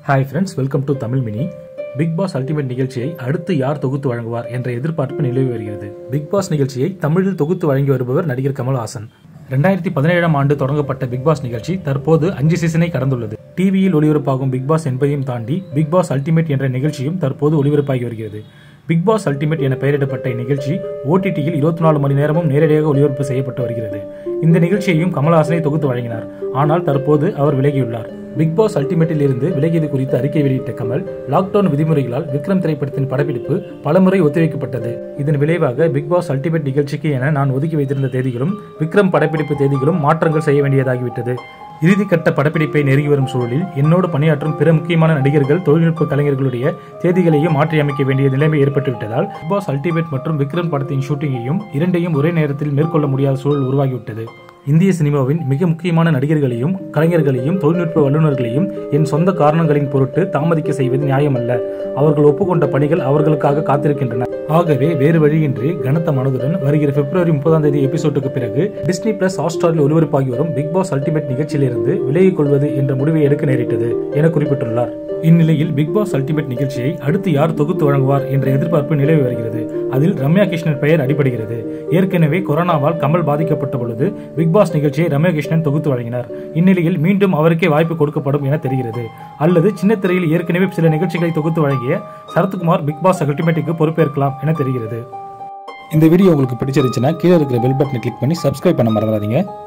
hi friends welcome to Tamil mini Bigg Boss ultimate நிகழ்ச்சியை அடுத்து யார் தொகுத்து வழங்குவார் என்ற எதிர்பார்ப்பு நிலவி வருகிறது பிக் பாஸ் நிகழ்ச்சியை தமிழில் தொகுத்து வழங்கி வருபவர் நடிகர் கமல்ஹாசன் ரெண்டாயிரத்தி பதினேழாம் ஆண்டு தொடங்கப்பட்ட பிக் பாஸ் நிகழ்ச்சி தற்போது அஞ்சு சீசனை கடந்துள்ளது டிவியில் ஒளிபரப்பாகும் பிக் பாஸ் என்பதையும் தாண்டி பிக் பாஸ் அல்டிமேட் என்ற நிகழ்ச்சியும் தற்போது ஒளிபரப்பாகி வருகிறது பிக் பாஸ் அல்டிமேட் என பெயரிடப்பட்ட இந்நிகழ்ச்சி ஓடிடியில் இருபத்தி நாலு மணி நேரமும் நேரடியாக ஒளிபரப்பு செய்யப்பட்டு வருகிறது இந்த நிகழ்ச்சியையும் கமல்ஹாசனை தொகுத்து வழங்கினார் ஆனால் தற்போது அவர் விலகியுள்ளார் பிக் பாஸ் அல்டிமேட்டில் இருந்து விலகியது குறித்து அறிக்கை வெளியிட்ட கமல் லாக்டவுன் விதிமுறைகளால் விக்ரம் திரைப்படத்தின் படப்பிடிப்பு பலமுறை ஒத்திவைக்கப்பட்டது இதன் விளைவாக பிக் பாஸ் அல்டிமேட் நிகழ்ச்சிக்கு என நான் ஒதுக்கி வைத்திருந்த தேதிகளும் விக்ரம் படப்பிடிப்பு தேதிகளும் மாற்றங்கள் செய்ய வேண்டியதாகிவிட்டது இறுதிக்கட்ட படப்பிடிப்பை நெருங்கி வரும் சூழலில் என்னோடு பணியாற்றும் பிற முக்கியமான நடிகர்கள் தொழில்நுட்ப கலைஞர்களுடைய தேதிகளையும் மாற்றியமைக்க வேண்டிய நிலைமை ஏற்பட்டுவிட்டதால் பிக் பாஸ் அல்டிமேட் மற்றும் விக்ரம் படத்தின் ஷூட்டிங்கையும் இரண்டையும் ஒரே நேரத்தில் மேற்கொள்ள முடியாத சூழல் உருவாகிவிட்டது இந்திய சினிமாவின் மிக முக்கியமான நடிகர்களையும் கலைஞர்களையும் தொழில்நுட்ப வல்லுநர்களையும் என் சொந்த காரணங்களின் பொருட்டு தாமதிக்க செய்வது நியாயமல்ல அவர்கள் ஒப்புக்கொண்ட பணிகள் அவர்களுக்காக காத்திருக்கின்றன ஆகவே வேறு வழியின்றி கனத்த மனதுடன் வருகிற பிப்ரவரி முப்பதாம் தேதி எபிசோடுக்கு பிறகு டிஸ்னி பிளஸ் ஹாட்ஸ்டாரில் ஒளிபரப்பாகி வரும் பிக் பாஸ் அல்டிமேட் நிகழ்ச்சியிலிருந்து விலகிக் கொள்வது என்ற முடிவை எடுக்க நேரிட்டது என குறிப்பிட்டுள்ளார் இந்நிலையில் பிக் பாஸ் அல்டிமேட் நிகழ்ச்சியை அடுத்து யார் தொகுத்து வழங்குவார் என்ற எதிர்பார்ப்பு நிலவி வருகிறது அதில் ரம்யா கிருஷ்ணன் பெயர் அடிபடுகிறது ஏற்கனவே கொரோனாவால் கமல் பாதிக்கப்பட்ட பொழுது பிக் பாஸ் நிகழ்ச்சியை ரம்யா கிருஷ்ணன் தொகுத்து வழங்கினார் இந்நிலையில் மீண்டும் அவருக்கே வாய்ப்பு கொடுக்கப்படும் என தெரிகிறது அல்லது சின்ன திரையில் ஏற்கனவே சில நிகழ்ச்சிகளை தொகுத்து வழங்கிய சரத்குமார் பிக் பாஸ் அல்டிமேட்டுக்கு பொறுப்பேற்கலாம் என தெரிகிறது இந்த வீடியோ உங்களுக்கு பிடிச்சிருந்துச்சுன்னா கீழே இருக்கிற பெல் பட்டனை கிளிக் பண்ணி சப்ஸ்கிரைப் பண்ண மறந்துடாதீங்க